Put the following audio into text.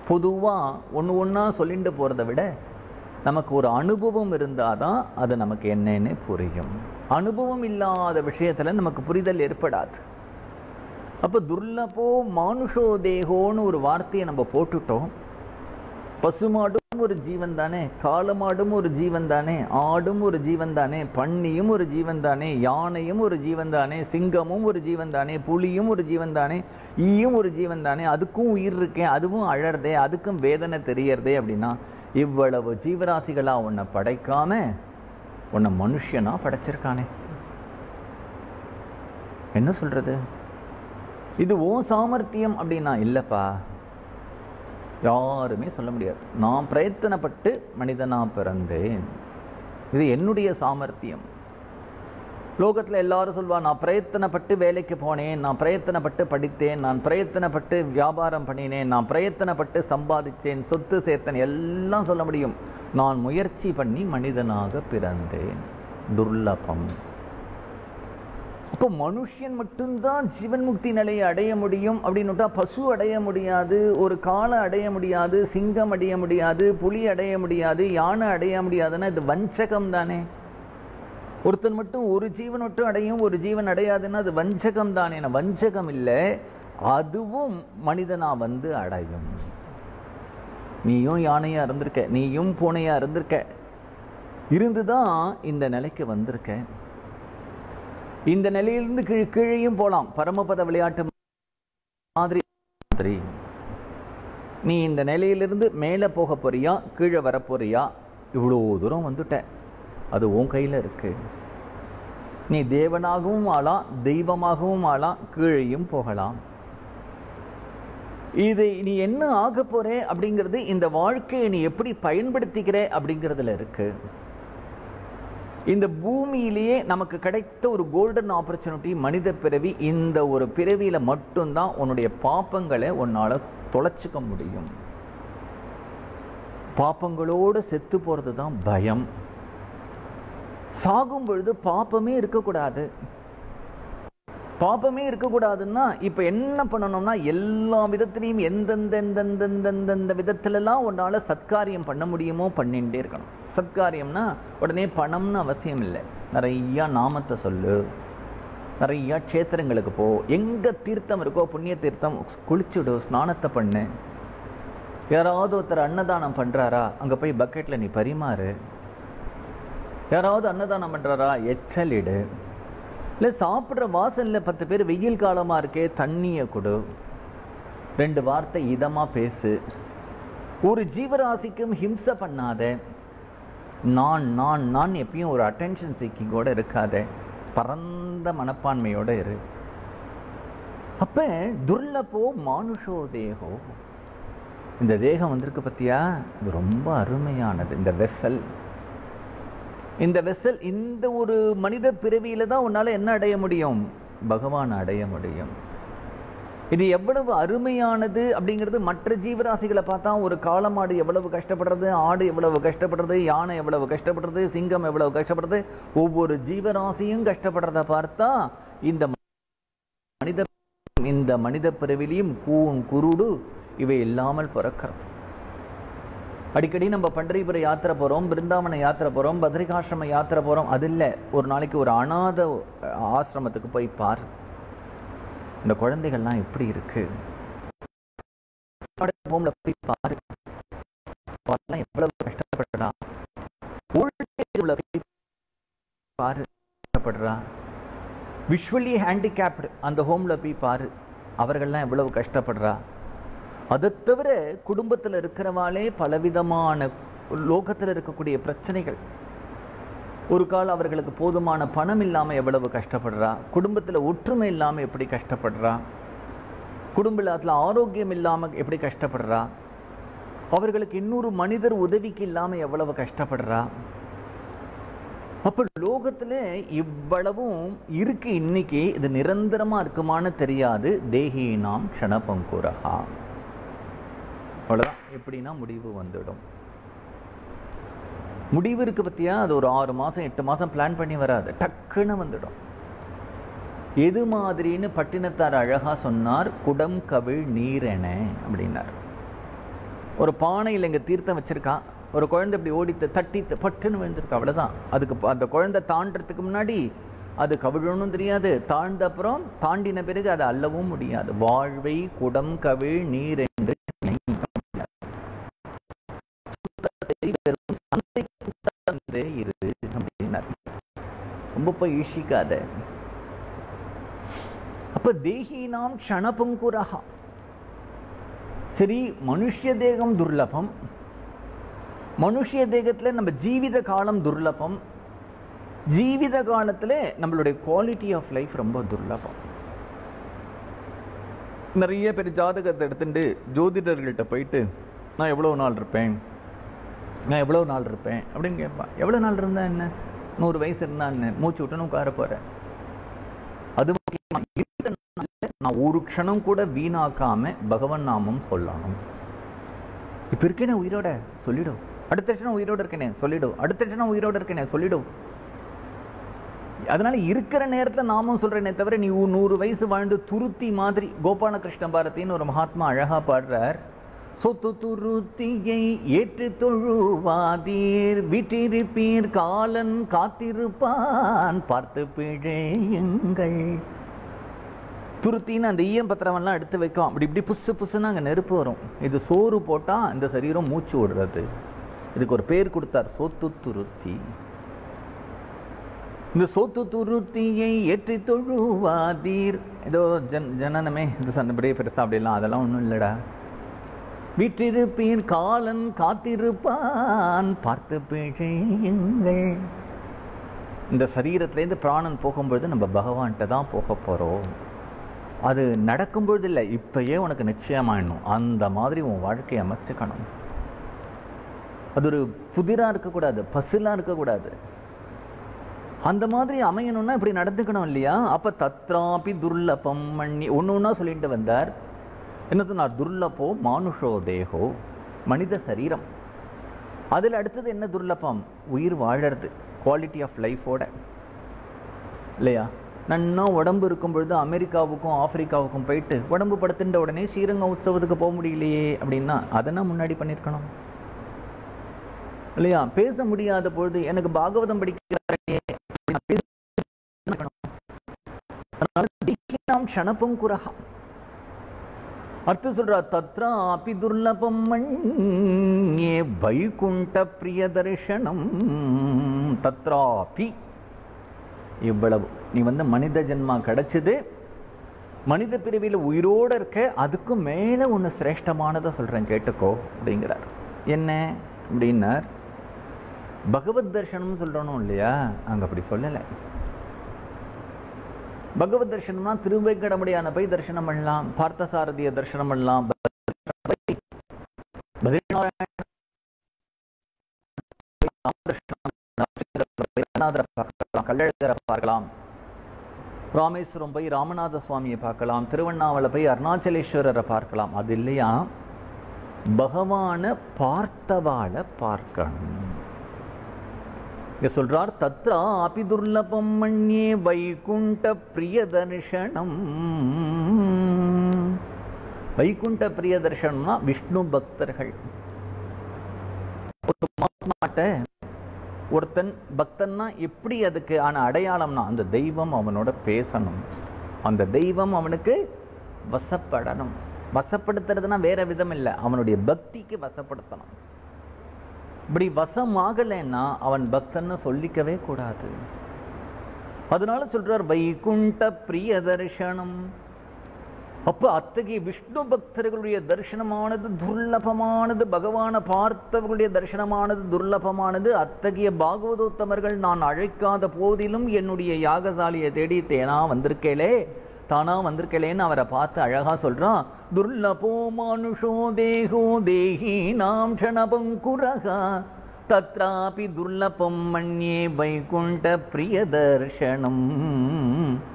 பொதுவாக ஒன்று ஒன்றா சொல்லிட்டு போகிறத விட நமக்கு ஒரு அனுபவம் இருந்தால் தான் அது நமக்கு என்னன்னு புரியும் அனுபவம் இல்லாத விஷயத்தில் நமக்கு புரிதல் ஏற்படாது அப்போ துர்லபோ மானுஷோ தேகோன்னு ஒரு வார்த்தையை நம்ம போட்டுட்டோம் பசுமாடும் ஒரு ஜீவன் தானே காளமாடும் ஒரு ஜீவன் தானே ஆடும் ஒரு ஜீவன் தானே பன்னியும் ஒரு ஜீவன் தானே யானையும் ஒரு ஜீவன் தானே சிங்கமும் ஒரு ஜீவன் தானே புலியும் ஒரு ஜீவன் தானே ஈயும் ஒரு ஜீவன் தானே அதுக்கும் உயிர் இருக்கே அதுவும் அழறதே அதுக்கும் வேதனை தெரியறதே அப்படின்னா இவ்வளவு ஜீவராசிகளா உன்னை படைக்காம உன்னை மனுஷனா படைச்சிருக்கானே என்ன சொல்றது இது ஓ சாமர்த்தியம் அப்படின்னா இல்லப்பா யாருமே சொல்ல முடியாது நான் பிரயத்தனப்பட்டு மனிதனா பிறந்தேன் இது என்னுடைய சாமர்த்தியம் லோகத்தில் எல்லாரும் சொல்வா நான் பிரயத்தனப்பட்டு வேலைக்கு போனேன் நான் பிரயத்தனப்பட்டு படித்தேன் நான் பிரயத்தனப்பட்டு வியாபாரம் பண்ணினேன் நான் பிரயத்தனப்பட்டு சம்பாதிச்சேன் சொத்து சேர்த்தேன் எல்லாம் சொல்ல முடியும் நான் முயற்சி பண்ணி மனிதனாக பிறந்தேன் துர்லபம் அப்போ மனுஷன் மட்டும்தான் ஜீவன் முக்தி நிலையை அடைய முடியும் அப்படின்னுட்டா பசு அடைய முடியாது ஒரு காளை அடைய முடியாது சிங்கம் அடைய முடியாது புலி அடைய முடியாது யானை அடைய முடியாதுன்னா இது வஞ்சகம் தானே ஒருத்தன் மட்டும் ஒரு ஜீவன் மட்டும் அடையும் ஒரு ஜீவன் அடையாதுன்னா அது வஞ்சகம் தானே வஞ்சகம் இல்லை அதுவும் மனிதனா வந்து அடையும் நீயும் யானையா இருந்திருக்க நீயும் பூனையா இருந்திருக்க இருந்துதான் இந்த நிலைக்கு வந்திருக்க இந்த நிலையிலிருந்து கீழ் கீழையும் போலாம் பரமபத விளையாட்டு மாதிரி மாதிரி நீ இந்த நிலையிலிருந்து மேலே போக போறியா கீழே வர போறியா இவ்வளோ தூரம் வந்துட்ட அது உன் கையில் இருக்கு நீ தேவனாகவும் ஆளாம் தெய்வமாகவும் ஆளாம் கீழையும் போகலாம் இது நீ என்ன ஆக போற அப்படிங்கிறது இந்த வாழ்க்கையை நீ எப்படி பயன்படுத்திக்கிற அப்படிங்கிறதுல இருக்கு இந்த பூமியிலேயே நமக்கு கிடைத்த ஒரு கோல்டன் ஆப்பர்ச்சுனிட்டி மனித பிறவி இந்த ஒரு பிறவியில மட்டும்தான் உன்னுடைய பாப்பங்களை உன்னால தொலைச்சிக்க முடியும் பாப்பங்களோடு செத்து போறது தான் பயம் சாகும் பொழுது பாப்பமே இருக்கக்கூடாது பாப்பமே இருக்கக்கூடாதுன்னா இப்ப என்ன பண்ணணும்னா எல்லா விதத்திலையும் எந்தெந்த எந்தெந்தெந்தெந்த விதத்திலலாம் உன்னால சத்காரியம் பண்ண முடியுமோ பண்ணிட்டே இருக்கணும் சத்காரியம்னா உடனே பணம்னு அவசியம் இல்லை நிறைய நாமத்தை சொல்லு நிறைய க்ஷேத்திரங்களுக்கு போ எங்க தீர்த்தம் இருக்கோ புண்ணிய தீர்த்தம் குளிச்சுடு ஸ்நானத்தை பண்ணு யாராவது ஒருத்தர் அன்னதானம் பண்றாரா அங்க போய் பக்கெட்ல நீ பரிமாறு யாராவது அன்னதானம் பண்றாரா எச்சலிடு இல்லை சாப்பிட்ற வாசலில் பத்து பேர் வெயில் காலமாக இருக்கே தண்ணியை கொடு ரெண்டு வார்த்தை இதமாக பேசு ஒரு ஜீவராசிக்கும் ஹிம்சை பண்ணாத நான் நான் நான் எப்பயும் ஒரு அட்டென்ஷன் சீக்கிங்கோட இருக்காத பரந்த மனப்பான்மையோட இரு அப்ப துர்லபோ மானுஷோ தேகோ இந்த தேகம் வந்திருக்கு பத்தியா இது ரொம்ப அருமையானது இந்த வெசல் இந்த வெசல் இந்த ஒரு மனித பிறவியில தான் உன்னால என்ன அடைய முடியும் பகவான் அடைய முடியும் இது எவ்வளவு அருமையானது அப்படிங்கிறது மற்ற ஜீவராசிகளை பார்த்தா ஒரு காளமாடு எவ்வளவு கஷ்டப்படுறது ஆடு எவ்வளவு கஷ்டப்படுறது யானை எவ்வளவு கஷ்டப்படுறது சிங்கம் எவ்வளவு கஷ்டப்படுறது ஒவ்வொரு ஜீவராசியும் கஷ்டப்படுறத பார்த்தா இந்த மனித இந்த மனித பிறவிலையும் கூன் குருடு இவை இல்லாமல் பிறக்கிறது அடிக்கடி நம்ம பண்டரிபுர யாத்திரை போகிறோம் பிருந்தாவன யாத்திரை போகிறோம் பத்ரிகாசிரம யாத்திரை போகிறோம் அது இல்லை ஒரு நாளைக்கு ஒரு அனாத ஆசிரமத்துக்கு போய் பார் இந்த குழந்தைகள்லாம் எப்படி இருக்கு ஹோம்ல போய் பாரு அவெல்லாம் எவ்வளவு கஷ்டப்படுறா ஓல்டேஜ்ல போய் பாரு கஷ்டப்படுறா விஷுவலி ஹேண்டிகேப்டு அந்த ஹோம்ல போய் பாரு அவர்கள்லாம் எவ்வளவு கஷ்டப்படுறா அதை தவிர குடும்பத்தில் இருக்கிறவாளே பலவிதமான லோகத்தில் இருக்கக்கூடிய பிரச்சனைகள் ஒரு கால் அவர்களுக்கு போதுமான பணம் இல்லாமல் எவ்வளவு கஷ்டப்படுறா குடும்பத்தில் ஒற்றுமை இல்லாமல் எப்படி கஷ்டப்படுறா குடும்பத்தில் ஆரோக்கியம் இல்லாமல் எப்படி கஷ்டப்படுறா அவர்களுக்கு இன்னொரு மனிதர் உதவிக்கு இல்லாமல் எவ்வளவு கஷ்டப்படுறா அப்போ லோகத்தில் இவ்வளவும் இருக்கு இன்னைக்கு இது நிரந்தரமாக இருக்குமான்னு தெரியாது தேகினாம் க்ஷணபங்குரஹா அவ்வளோதான் எப்படின்னா முடிவு வந்துடும் முடிவு இருக்கு பத்தியா அது ஒரு ஆறு மாதம் எட்டு மாதம் பிளான் பண்ணி வராது டக்குன்னு வந்துடும் எது மாதிரின்னு பட்டினத்தார் அழகா சொன்னார் குடம் கவிழ் நீரென அப்படின்னார் ஒரு பானையில் இங்கே தீர்த்தம் வச்சிருக்கான் ஒரு குழந்தை இப்படி ஓடித்து தட்டி பட்டுன்னு விழுந்திருக்கு அவ்வளோதான் அதுக்கு ப- அந்த குழந்தை தாண்டறதுக்கு முன்னாடி அது கவிழணும் தெரியாது தாழ்ந்த அப்புறம் தாண்டின பிறகு அதை அள்ளவும் முடியாது வாழ்வை குடம் கவிழ் நீர் என்று சுத்தத்தை வெறும் சந்தைக்கு தந்தே இரு அப்படின்னார் ரொம்ப போய் ஈஷிக்காத அப்ப தேகினாம் க்ஷணபங்குரஹா சரி மனுஷ்ய தேகம் துர்லபம் மனுஷ்ய தேகத்துல நம்ம ஜீவித காலம் துர்லபம் ஜீவித காலத்துல நம்மளுடைய குவாலிட்டி ஆஃப் லைஃப் ரொம்ப துர்லபம் நிறைய பேர் ஜாதகத்தை எடுத்துட்டு ஜோதிடர்கள்ட்ட போயிட்டு நான் எவ்வளவு நாள் இருப்பேன் நான் எவ்வளவு நாள் இருப்பேன் அப்படின்னு கேட்பான் எவ்வளவு நாள் இருந்தா என்ன நூறு வயசு இருந்தா என்ன மூச்சு விட்டுன்னு உட்கார போறேன் அது முக்கியமா இருக்கிற நாள்ல நான் ஒரு க்ஷணம் கூட வீணாக்காம பகவன் நாமம் சொல்லணும் இப்ப இருக்கேனே உயிரோட சொல்லிடும் அடுத்த க்ஷணம் உயிரோட இருக்கேனே சொல்லிடும் அடுத்த க்ஷணம் உயிரோட இருக்கேனே சொல்லிடும் அதனால இருக்கிற நேரத்துல நாமும் சொல்றேனே தவிர நீ ஒரு நூறு வயசு வாழ்ந்து துருத்தி மாதிரி கோபாலகிருஷ்ண பாரதின்னு ஒரு மகாத்மா அழகா பாடுறார் சொத்து துருத்தியை ஏற்று தொழுவாதீர் விட்டிருப்பீர் காலன் காத்திருப்பான் பார்த்து பிழையுங்கள் துருத்தின்னு அந்த ஈயம் பத்திரமெல்லாம் எடுத்து வைக்கும் அப்படி இப்படி புசு புசுன்னு அங்கே நெருப்பு வரும் இது சோறு போட்டால் இந்த சரீரம் மூச்சு விடுறது இதுக்கு ஒரு பேர் கொடுத்தார் சோத்து துருத்தி இந்த சோத்து துருத்தியை ஏற்றி தொழுவாதீர் ஏதோ ஜன் ஜனனமே இது சண்டபடியே பெருசா அப்படிலாம் அதெல்லாம் ஒன்றும் இல்லைடா வீற்றிருப்பீர் காலன் காத்திருப்பான் பார்த்து பிழையுங்கள் இந்த சரீரத்திலேருந்து பிராணன் போகும்பொழுது நம்ம பகவான்கிட்ட தான் போக போகிறோம் அது நடக்கும்பொழுது இல்லை இப்பயே உனக்கு நிச்சயமாயிடணும் அந்த மாதிரி உன் வாழ்க்கையை அமைச்சுக்கணும் அது ஒரு புதிராக இருக்கக்கூடாது பசிலாக இருக்கக்கூடாது அந்த மாதிரி அமையணும்னா இப்படி நடந்துக்கணும் இல்லையா அப்ப தத்ராபி துர்லபம் மண்ணி ஒன்று ஒன்றா சொல்லிட்டு வந்தார் என்ன சொன்னார் துர்லபோ மானுஷோ தேகோ மனித சரீரம் அதில் அடுத்தது என்ன துர்லபம் உயிர் வாழறது குவாலிட்டி ஆஃப் லைஃபோட இல்லையா நன்னா உடம்பு இருக்கும் பொழுது அமெரிக்காவுக்கும் ஆப்பிரிக்காவுக்கும் போயிட்டு உடம்பு படுத்துட்ட உடனே ஸ்ரீரங்க உற்சவத்துக்கு போக முடியலையே அப்படின்னா அதை நான் முன்னாடி பண்ணியிருக்கணும் இல்லையா பேச முடியாத பொழுது எனக்கு பாகவதம் படிக்கிறாரே அப்படி நான் பேச- அதனால திக்கினாம் க்ஷணபங்குரஹா அர்த்தம் சொல்றா தத்ரா அபி துர்லபம் மண்யே வைகுண்ட பிரிய தரிசனம் தத்ராபி இவ்வளவு நீ வந்து மனித ஜென்மா கிடைச்சது மனித பிரிவில் உயிரோட இருக்க அதுக்கும் மேல ஒன்று சிரேஷ்டமானதை சொல்றேன் கேட்டுக்கோ அப்படிங்கிறார் என்ன அப்படின்னார் பகவத் தர்ஷனம் சொல்றணும் இல்லையா அங்க அப்படி சொல்லலை பகவத் தர்ஷனம்னா திருவேங்கடமுடியான போய் தரிசனம் பண்ணலாம் பார்த்தசாரதிய தரிசனம் பண்ணலாம் பத்ரிநாராயண ராமநாதரை பார்க்கலாம் கள்ளழகரை பார்க்கலாம் ராமேஸ்வரம் போய் ராமநாத சுவாமியை பார்க்கலாம் திருவண்ணாமலை போய் அருணாச்சலேஸ்வரரை பார்க்கலாம் அது இல்லையா பகவான பார்த்தவாளை பார்க்கணும் இங்க சொல்றார் தத்ரா அபி துர்லபம் மண்யே வைகுண்ட பிரிய தரிசனம் வைகுண்ட பிரிய தரிசனம்னா விஷ்ணு பக்தர்கள் ஒரு மகாத்மாட்ட ஒருத்தன் பக்தன்னா எப்படி அதுக்கு ஆன அடையாளம்னா அந்த தெய்வம் அவனோட பேசணும் அந்த தெய்வம் அவனுக்கு வசப்படணும் வசப்படுத்துறதுனா வேற விதம் இல்லை அவனுடைய பக்திக்கு வசப்படுத்தணும் இப்படி வசம் ஆகலைன்னா அவன் பக்தன்னு சொல்லிக்கவே கூடாது அதனால சொல்றார் வைகுண்ட பிரிய தரிசனம் அப்ப அத்தகைய விஷ்ணு பக்தர்களுடைய தரிசனமானது துர்லபமானது பகவானை பார்த்தவர்களுடைய தரிசனமானது துர்லபமானது அத்தகைய பாகவதோத்தமர்கள் நான் அழைக்காத போதிலும் என்னுடைய யாகசாலியை தேடி தேனா வந்திருக்கேளே தானா வந்திருக்கலேன்னு அவரை பார்த்து அழகா சொல்றான் துர்லபோ மானுஷோ தேகோ தேகி நாம் க்ஷணபங்குரகா தத்ராபி துர்லபம் மண்யே வைகுண்ட பிரிய தர்ஷனம்